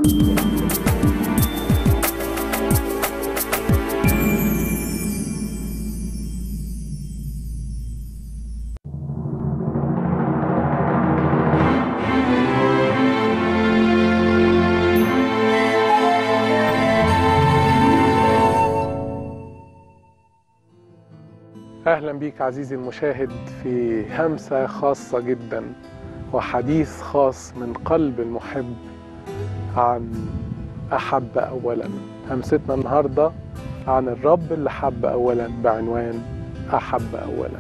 أهلا بيك عزيزي المشاهد في همسة خاصة جدا وحديث خاص من قلب المحب عن أحب أولا همستنا النهاردة عن الرب اللي حب أولا بعنوان أحب أولا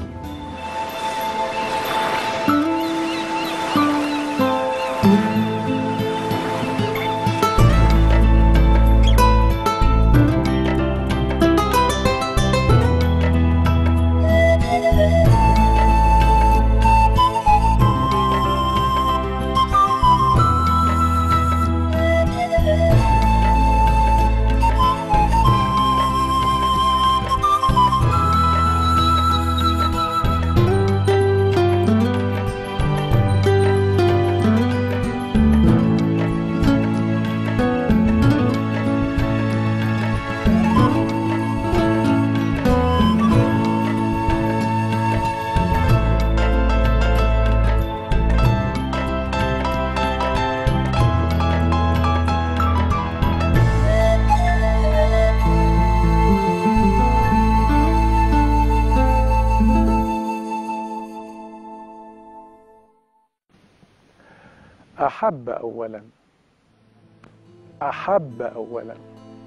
أحب أولا أحب أولا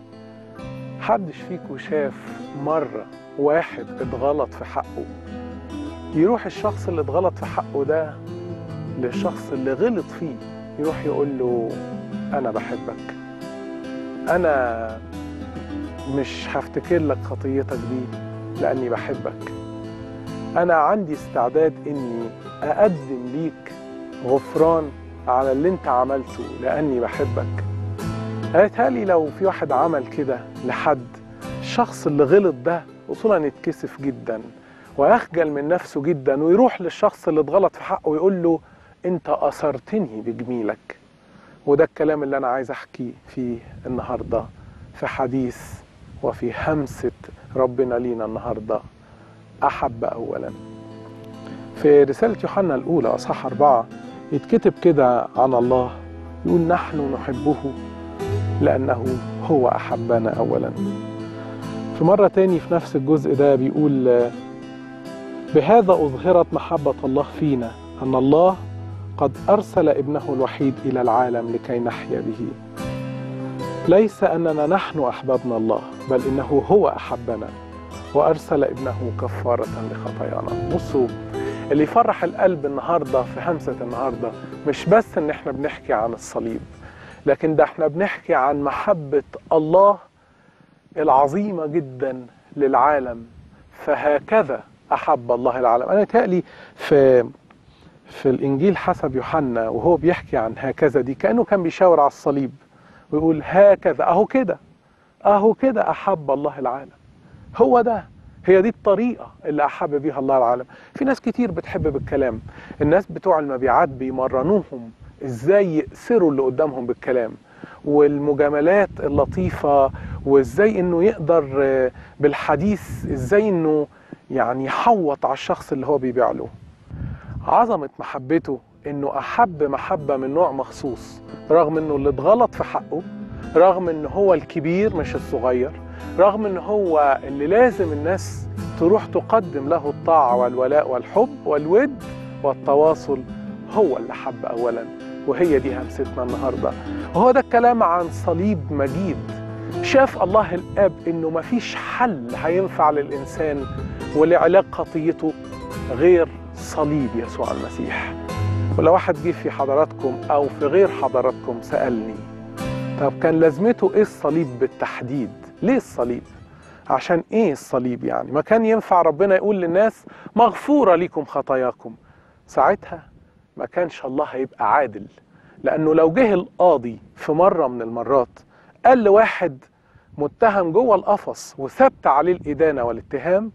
حدش فيكم شاف مرة واحد اتغلط في حقه يروح الشخص اللي اتغلط في حقه ده للشخص اللي غلط فيه يروح يقول له أنا بحبك أنا مش هفتكر لك خطيتك دي لأني بحبك أنا عندي استعداد إني أقدم ليك غفران على اللي انت عملته لاني بحبك قالتهالي لو في واحد عمل كده لحد الشخص اللي غلط ده اصولا يتكسف جدا ويخجل من نفسه جدا ويروح للشخص اللي اتغلط في حقه ويقول له انت اثرتني بجميلك وده الكلام اللي انا عايز احكي فيه النهارده في حديث وفي همسه ربنا لينا النهارده احب اولا في رساله يوحنا الاولى اصحاح اربعه يتكتب كده عن الله يقول نحن نحبه لأنه هو أحبنا أولا في مرة تاني في نفس الجزء ده بيقول بهذا أظهرت محبة الله فينا أن الله قد أرسل ابنه الوحيد إلى العالم لكي نحيا به ليس أننا نحن أحببنا الله بل إنه هو أحبنا وأرسل ابنه كفارة لخطايانا بصوا اللي يفرح القلب النهارده في همسه النهارده مش بس ان احنا بنحكي عن الصليب لكن ده احنا بنحكي عن محبه الله العظيمه جدا للعالم فهكذا احب الله العالم انا تقلي في في الانجيل حسب يوحنا وهو بيحكي عن هكذا دي كانه كان بيشاور على الصليب ويقول هكذا اهو كده اهو كده احب الله العالم هو ده هي دي الطريقة اللي أحب بيها الله العالم في ناس كتير بتحب بالكلام الناس بتوع المبيعات بيمرنوهم ازاي يأسروا اللي قدامهم بالكلام والمجاملات اللطيفة وازاي انه يقدر بالحديث ازاي انه يعني يحوط على الشخص اللي هو بيبيع له عظمة محبته انه احب محبة من نوع مخصوص رغم انه اللي اتغلط في حقه رغم ان هو الكبير مش الصغير رغم ان هو اللي لازم الناس تروح تقدم له الطاعة والولاء والحب والود والتواصل هو اللي حب أولا وهي دي همستنا النهاردة وهو ده الكلام عن صليب مجيد شاف الله الآب إنه مفيش حل هينفع للإنسان ولعلاج خطيته غير صليب يسوع المسيح ولو واحد جه في حضراتكم أو في غير حضراتكم سألني طب كان لازمته إيه الصليب بالتحديد ليه الصليب عشان ايه الصليب يعني ما كان ينفع ربنا يقول للناس مغفوره لكم خطاياكم ساعتها ما كانش الله هيبقى عادل لانه لو جه القاضي في مره من المرات قال لواحد متهم جوه القفص وثبت عليه الادانه والاتهام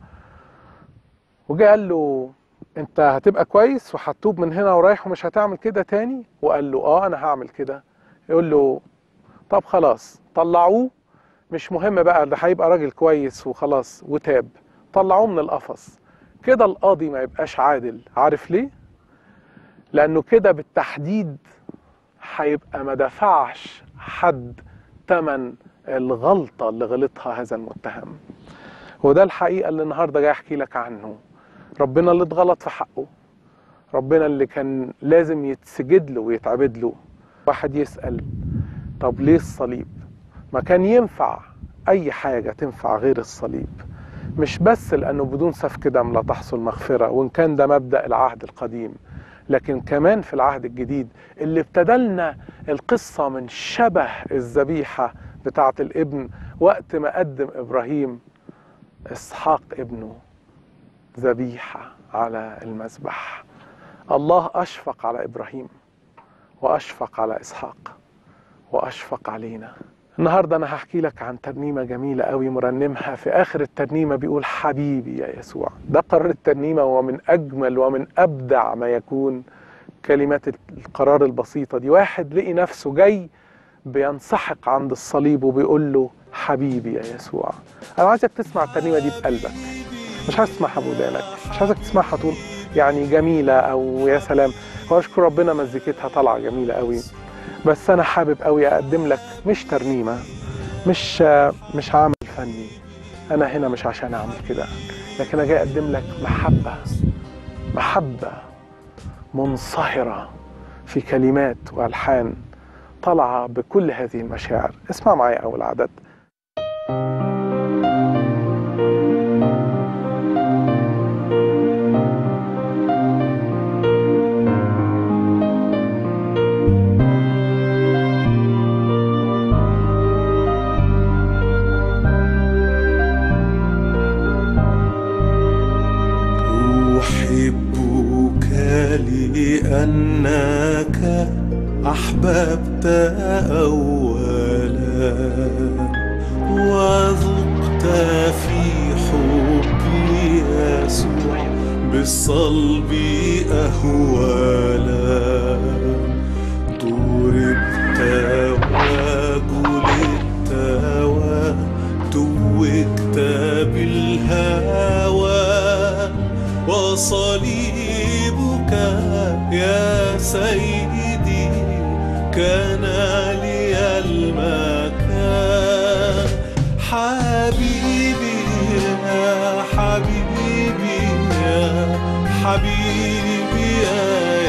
وجه قال له انت هتبقى كويس وهتوب من هنا ورايح ومش هتعمل كده تاني وقال له اه انا هعمل كده يقول له طب خلاص طلعوه مش مهم بقى ده هيبقى راجل كويس وخلاص وتاب طلعوه من القفص كده القاضي ما يبقاش عادل عارف ليه لانه كده بالتحديد هيبقى ما دفعش حد تمن الغلطة اللي غلطها هذا المتهم وده الحقيقة اللي النهاردة جاي أحكي لك عنه ربنا اللي اتغلط في حقه ربنا اللي كان لازم يتسجد له ويتعبد له واحد يسأل طب ليه الصليب ما كان ينفع أي حاجة تنفع غير الصليب مش بس لأنه بدون سفك دم لا تحصل مغفرة وإن كان ده مبدأ العهد القديم لكن كمان في العهد الجديد اللي ابتدلنا القصة من شبه الذبيحة بتاعة الابن وقت ما قدم إبراهيم إسحاق ابنه ذبيحة على المذبح الله أشفق على إبراهيم وأشفق على إسحاق وأشفق علينا النهاردة أنا هحكي لك عن ترنيمة جميلة قوي مرنمها في آخر الترنيمة بيقول حبيبي يا يسوع ده قرار الترنيمة ومن أجمل ومن أبدع ما يكون كلمات القرار البسيطة دي واحد لقي نفسه جاي بينسحق عند الصليب وبيقول له حبيبي يا يسوع أنا عايزك تسمع الترنيمة دي بقلبك مش عايز تسمعها بودانك مش عايزك تسمعها طول يعني جميلة أو يا سلام وأشكر ربنا مزيكتها طالعة جميلة قوي بس أنا حابب قوي أقدم لك مش ترنيمة مش مش عمل فني أنا هنا مش عشان أعمل كده لكن أنا جاي أقدم لك محبة محبة منصهرة في كلمات وألحان طالعة بكل هذه المشاعر اسمع معي أول عدد أحبك لأنك أحببت أولا وذقت في حبي يسوع بالصلب أهوالا ضربت وجلدت وتوجت بالهوى وصليبك يا سيدي كان لي المكان حبيبي يا حبيبي يا حبيبي يا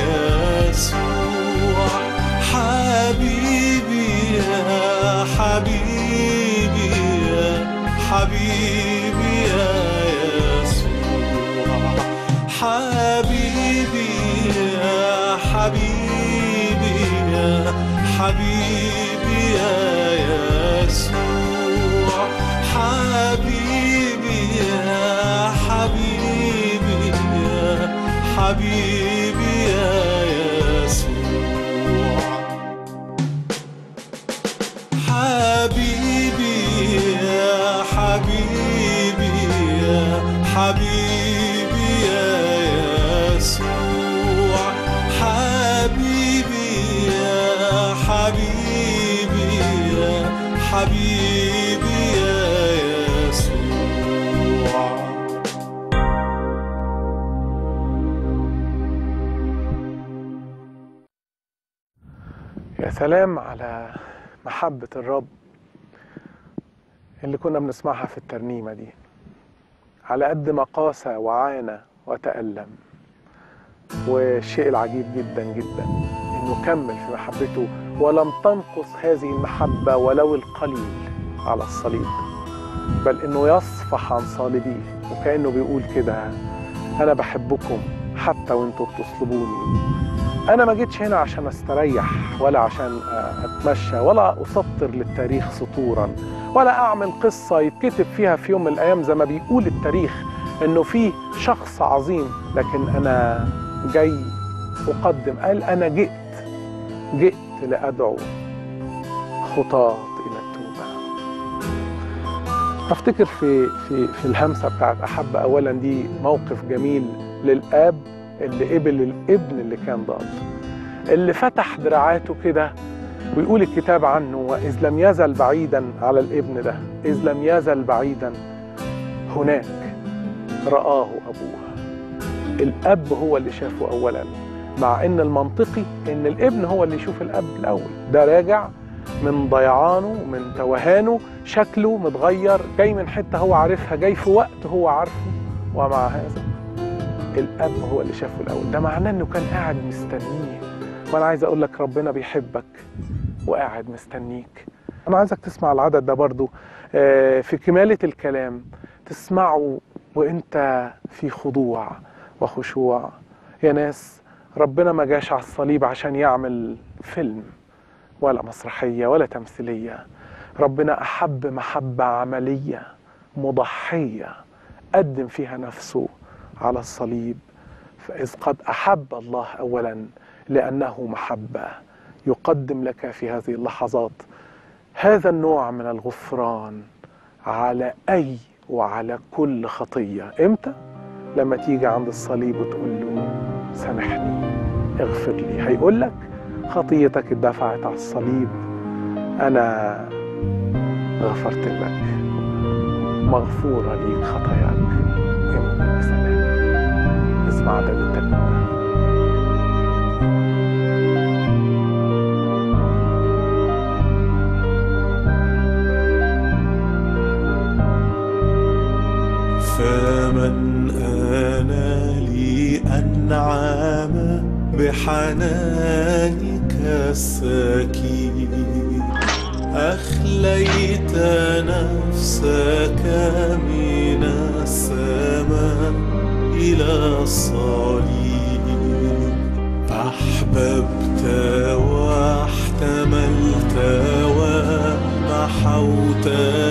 يسوع حبيبي يا حبيبي يا حبيبي يا يسوع حبيبي يا حبيبي يا حبيبي يا يسوع حبيبي يا حبيبي يا حبيبي يا يسوع حبيبي يا حبيبي يا حبيبي يا يسوع حبيبي يا حبيبي يا حبيبي يا يسوع يا سلام على محبة الرب اللي كنا بنسمعها في الترنيمة دي على قد ما قاسى وعانى وتألم والشيء العجيب جدا جدا انه كمل في محبته ولم تنقص هذه المحبة ولو القليل على الصليب بل انه يصفح عن صالبيه وكأنه بيقول كده انا بحبكم حتى وانتوا بتصلبوني انا ما جيتش هنا عشان استريح ولا عشان اتمشى ولا اسطر للتاريخ سطورا ولا اعمل قصه يتكتب فيها في يوم من الايام زي ما بيقول التاريخ انه في شخص عظيم لكن انا جاي اقدم قال انا جئت جئت لادعو خطاة الى التوبه افتكر في في في الهمسه بتاعت احب اولا دي موقف جميل للاب اللي قبل الابن اللي كان ضال اللي فتح دراعاته كده ويقول الكتاب عنه وإذ لم يزل بعيدا على الابن ده إذ لم يزل بعيدا هناك رآه أبوه الأب هو اللي شافه أولا مع إن المنطقي إن الابن هو اللي يشوف الأب الأول ده راجع من ضيعانه من توهانه شكله متغير جاي من حتة هو عارفها جاي في وقت هو عارفه ومع هذا الأب هو اللي شافه الأول ده معناه إنه كان قاعد مستنيه وأنا عايز أقول لك ربنا بيحبك وقاعد مستنيك أنا عايزك تسمع العدد ده برضو آه، في كمالة الكلام تسمعه وانت في خضوع وخشوع يا ناس ربنا ما جاش على الصليب عشان يعمل فيلم ولا مسرحية ولا تمثيلية ربنا أحب محبة عملية مضحية قدم فيها نفسه على الصليب فإذ قد أحب الله أولا لأنه محبة يقدم لك في هذه اللحظات هذا النوع من الغفران على أي وعلى كل خطية إمتى؟ لما تيجي عند الصليب وتقول له سامحني اغفر لي هيقول لك خطيتك اتدفعت على الصليب أنا غفرت لك مغفورة ليك خطاياك امضي بسلام اسمع عدد الترنيمة فمن أنا لي أنعم بحنانك السكين أخليت نفسك من السماء إلى الصليب أحببت واحتملت ومحوت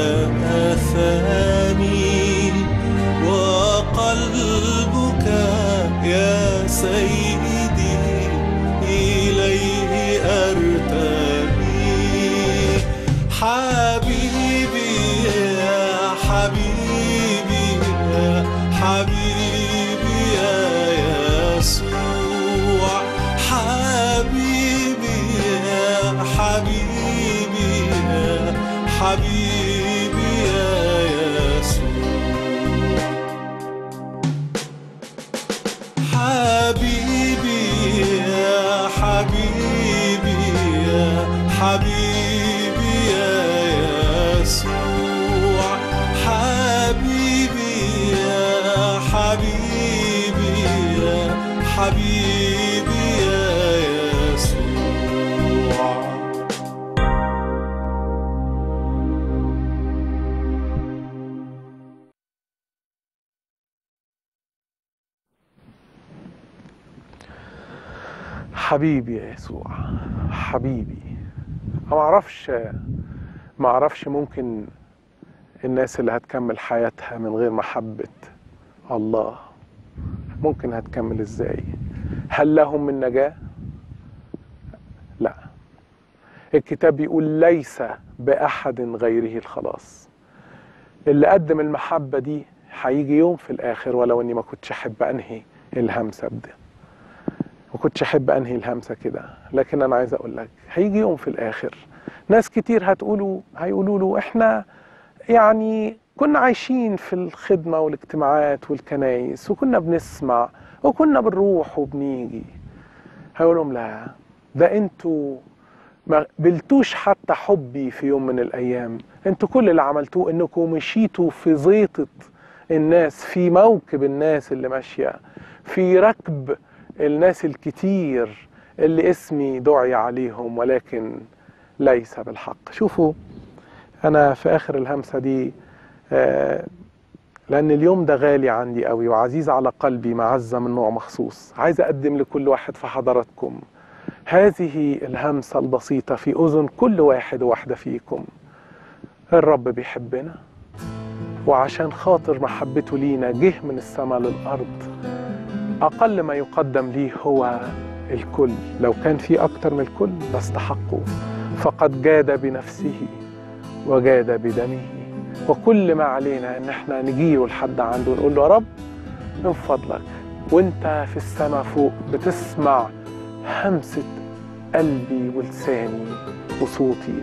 أثامي وقلبك يا سيدي إليه أرتمي حبيبي يا حبيبي يا حبيبي يا يسوع حبيبي يا حبيبي يا حبيبي يا يسوع حبيبي يا حبيبي يا حبيبي يا يسوع حبيبي يا حبيبي يا حبيبي يا يسوع حبيبي يا يسوع حبيبي ما اعرفش ما اعرفش ممكن الناس اللي هتكمل حياتها من غير محبة الله ممكن هتكمل ازاي هل لهم من نجاة لا الكتاب بيقول ليس بأحد غيره الخلاص اللي قدم المحبة دي هيجي يوم في الآخر ولو إني ما كنتش أحب أنهي الهمسة بده ما كنتش احب انهي الهمسه كده لكن انا عايز اقول لك هيجي يوم في الاخر ناس كتير هتقولوا هيقولوا له احنا يعني كنا عايشين في الخدمه والاجتماعات والكنايس وكنا بنسمع وكنا بنروح وبنيجي هيقول لهم لا ده انتوا ما قبلتوش حتى حبي في يوم من الايام انتوا كل اللي عملتوه انكم مشيتوا في زيطه الناس في موكب الناس اللي ماشيه في ركب الناس الكتير اللي اسمي دعي عليهم ولكن ليس بالحق شوفوا انا في اخر الهمسه دي آه، لان اليوم ده غالي عندي قوي وعزيز على قلبي معزه من نوع مخصوص عايز اقدم لكل واحد في حضراتكم هذه الهمسه البسيطه في اذن كل واحد وواحده فيكم الرب بيحبنا وعشان خاطر محبته لينا جه من السماء للارض أقل ما يقدم لي هو الكل لو كان في أكتر من الكل لاستحقه فقد جاد بنفسه وجاد بدمه وكل ما علينا ان احنا نجيله لحد عنده ونقول له يا رب من فضلك وانت في السماء فوق بتسمع همسة قلبي ولساني وصوتي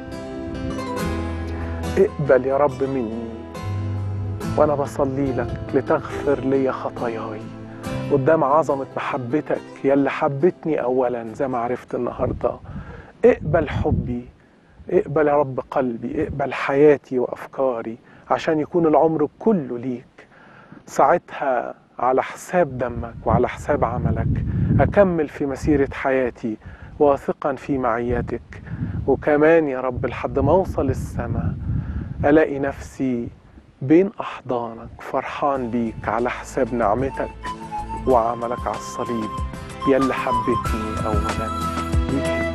اقبل يا رب مني وانا بصلي لك لتغفر لي خطاياي قدام عظمة محبتك يلي حبتني أولا زي ما عرفت النهاردة اقبل حبي اقبل يا رب قلبي اقبل حياتي وأفكاري عشان يكون العمر كله ليك ساعتها على حساب دمك وعلى حساب عملك أكمل في مسيرة حياتي واثقا في معيتك وكمان يا رب لحد ما أوصل السماء ألاقي نفسي بين أحضانك فرحان بيك على حساب نعمتك وعملك على الصليب يلي حبتني أولا بيك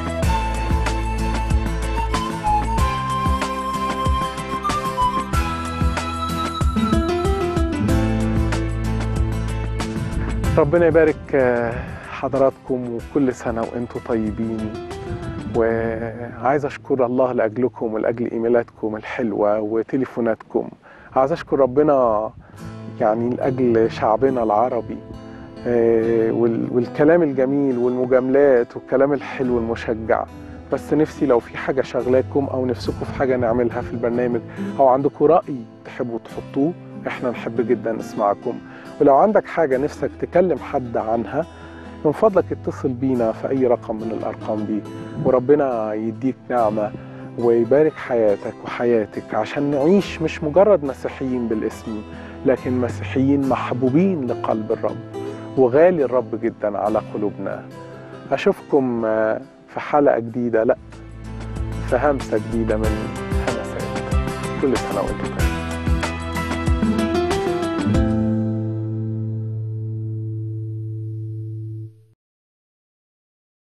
ربنا يبارك آه، حضراتكم وكل سنة وانتم طيبين وعايز اشكر الله لاجلكم ولاجل ايميلاتكم الحلوه وتليفوناتكم عايز اشكر ربنا يعني لاجل شعبنا العربي آه، وال- والكلام الجميل والمجاملات والكلام الحلو المشجع بس نفسي لو في حاجه شغلاكم او نفسكم في حاجه نعملها في البرنامج او عندكم راي تحبوا تحطوه احنا نحب جدا نسمعكم ولو عندك حاجه نفسك تكلم حد عنها من فضلك اتصل بينا في اي رقم من الارقام دي وربنا يديك نعمة ويبارك حياتك وحياتك عشان نعيش مش مجرد مسيحيين بالاسم لكن مسيحيين محبوبين لقلب الرب وغالي الرب جدا على قلوبنا أشوفكم آه، في حلقة جديدة لا في همسة جديدة من همسات كل سنة وانتم طيبين